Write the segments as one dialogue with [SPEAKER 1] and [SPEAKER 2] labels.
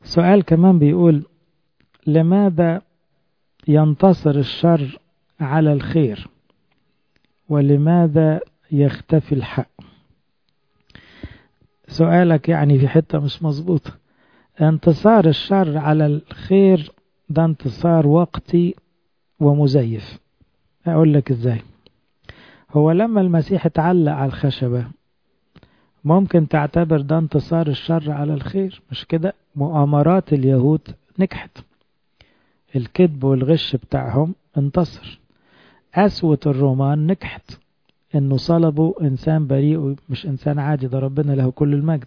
[SPEAKER 1] سؤال كمان بيقول لماذا ينتصر الشر على الخير ولماذا يختفي الحق سؤالك يعني في حتة مش مظبوطة انتصار الشر على الخير ده انتصار وقتي ومزيف اقول لك ازاي هو لما المسيح اتعلق على الخشبة ممكن تعتبر ده انتصار الشر على الخير مش كده مؤامرات اليهود نجحت الكذب والغش بتاعهم انتصر قسوة الرومان نجحت انه صلبوا انسان بريء مش انسان عادي ده ربنا له كل المجد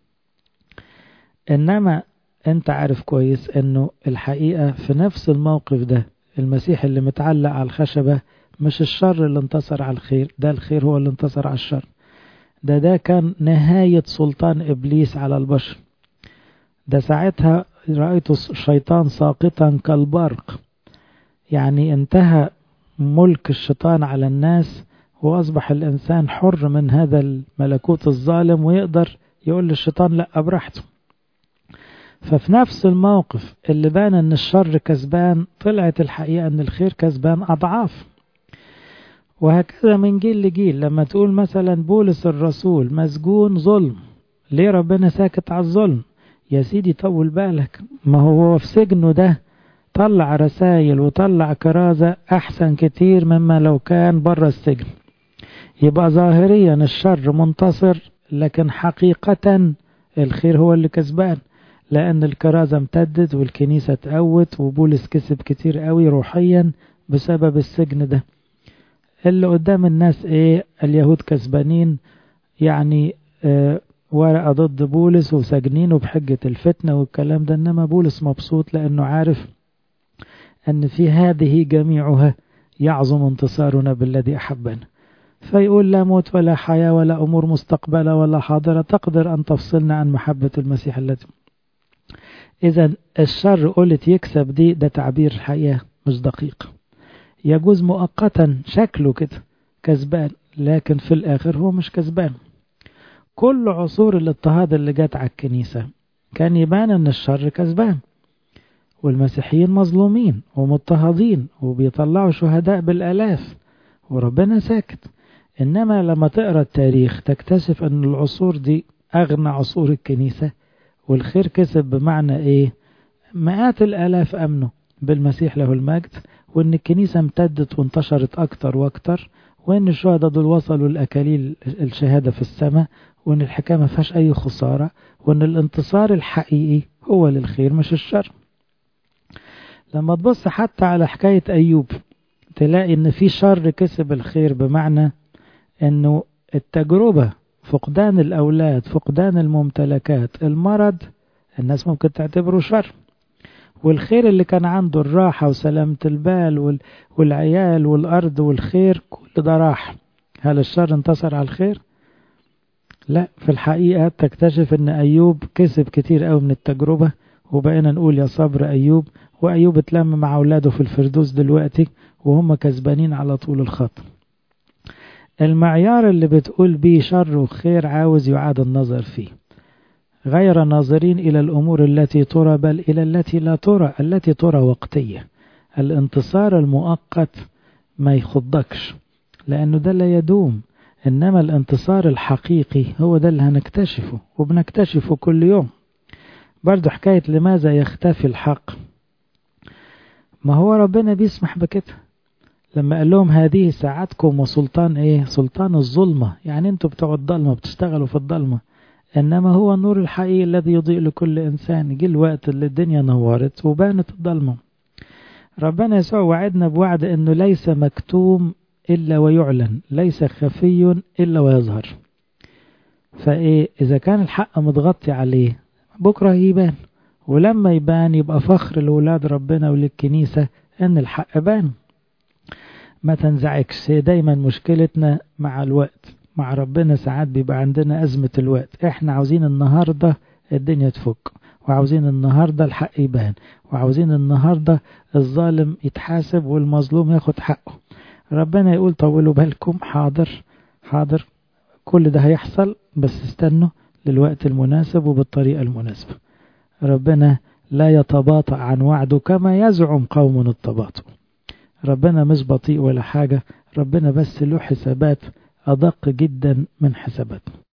[SPEAKER 1] انما انت عارف كويس انه الحقيقة في نفس الموقف ده المسيح اللي متعلق على الخشبة مش الشر اللي انتصر على الخير ده الخير هو اللي انتصر على الشر ده ده كان نهاية سلطان إبليس على البشر ده ساعتها رأيت الشيطان ساقطا كالبرق يعني انتهى ملك الشيطان على الناس وأصبح الإنسان حر من هذا الملكوت الظالم ويقدر يقول للشيطان لا براحته ففي نفس الموقف اللي بان ان الشر كسبان طلعت الحقيقة ان الخير كسبان أضعاف وهكذا من جيل لجيل لما تقول مثلا بولس الرسول مسجون ظلم ليه ربنا ساكت على الظلم يا سيدي طول بالك ما هو في سجنه ده طلع رسائل وطلع كرازة أحسن كتير مما لو كان بره السجن يبقى ظاهريا الشر منتصر لكن حقيقة الخير هو اللي كسبان لأن الكرازة امتدت والكنيسة تقوت وبولس كسب كتير قوي روحيا بسبب السجن ده اللي قدام الناس ايه اليهود كسبانين يعني اه ورقة ضد بولس وسجنينه بحجة الفتنة والكلام ده انما بولس مبسوط لانه عارف ان في هذه جميعها يعظم انتصارنا بالذي احبنا فيقول لا موت ولا حياة ولا امور مستقبلة ولا حاضرة تقدر ان تفصلنا عن محبة المسيح الذي اذا الشر قلت يكسب دي ده تعبير الحقيقة مش دقيق يجوز مؤقتا شكله كده كسبان لكن في الآخر هو مش كسبان كل عصور الاضطهاد اللي جت على الكنيسة كان يبان ان الشر كسبان والمسيحيين مظلومين ومضطهدين وبيطلعوا شهداء بالآلاف وربنا ساكت إنما لما تقرأ التاريخ تكتشف أن العصور دي أغنى عصور الكنيسة والخير كسب بمعنى إيه مئات الآلاف أمنوا بالمسيح له المجد وان الكنيسة امتدت وانتشرت اكتر واكتر وان الشهداء دول وصلوا لاكاليل الشهادة في السماء وان الحكاية ما فيهاش اي خسارة وان الانتصار الحقيقي هو للخير مش الشر لما تبص حتى على حكاية ايوب تلاقي ان في شر كسب الخير بمعنى انه التجربة فقدان الاولاد فقدان الممتلكات المرض الناس ممكن تعتبره شر والخير اللي كان عنده الراحة وسلامة البال والعيال والأرض والخير كل ده راح هل الشر انتصر على الخير؟ لا في الحقيقة تكتشف ان أيوب كسب كتير قوي من التجربة وبقينا نقول يا صبر أيوب وأيوب اتلم مع أولاده في الفردوس دلوقتي وهم كسبانين على طول الخط المعيار اللي بتقول بيه شر وخير عاوز يعاد النظر فيه غير ناظرين إلى الأمور التي ترى بل إلى التي لا ترى التي ترى وقتية الانتصار المؤقت ما يخضكش لأنه ده لا يدوم إنما الانتصار الحقيقي هو ده اللي هنكتشفه وبنكتشفه كل يوم برضو حكاية لماذا يختفي الحق ما هو ربنا بيسمح بكده لما قال لهم هذه ساعتكم وسلطان ايه سلطان الظلمة يعني انتوا بتوع الضلمة بتشتغلوا في الضلمة إنما هو النور الحقيقي الذي يضيء لكل إنسان جه الوقت اللي الدنيا نورت وبانت الضلمة ربنا يسوع وعدنا بوعد أنه ليس مكتوم إلا ويعلن ليس خفي إلا ويظهر فإيه إذا كان الحق متغطي عليه بكرة يبان ولما يبان يبقى فخر لولاد ربنا وللكنيسة أن الحق بان ما تنزعجش هي دايما مشكلتنا مع الوقت مع ربنا ساعات بيبقى عندنا أزمة الوقت احنا عاوزين النهاردة الدنيا تفك وعاوزين النهاردة الحق يبان وعاوزين النهاردة الظالم يتحاسب والمظلوم ياخد حقه ربنا يقول طولوا بالكم حاضر حاضر كل ده هيحصل بس استنوا للوقت المناسب وبالطريقة المناسبة ربنا لا يتباطأ عن وعده كما يزعم قوم التباطؤ ربنا مش بطيء ولا حاجة ربنا بس له حسابات أدق جدا من حساباتنا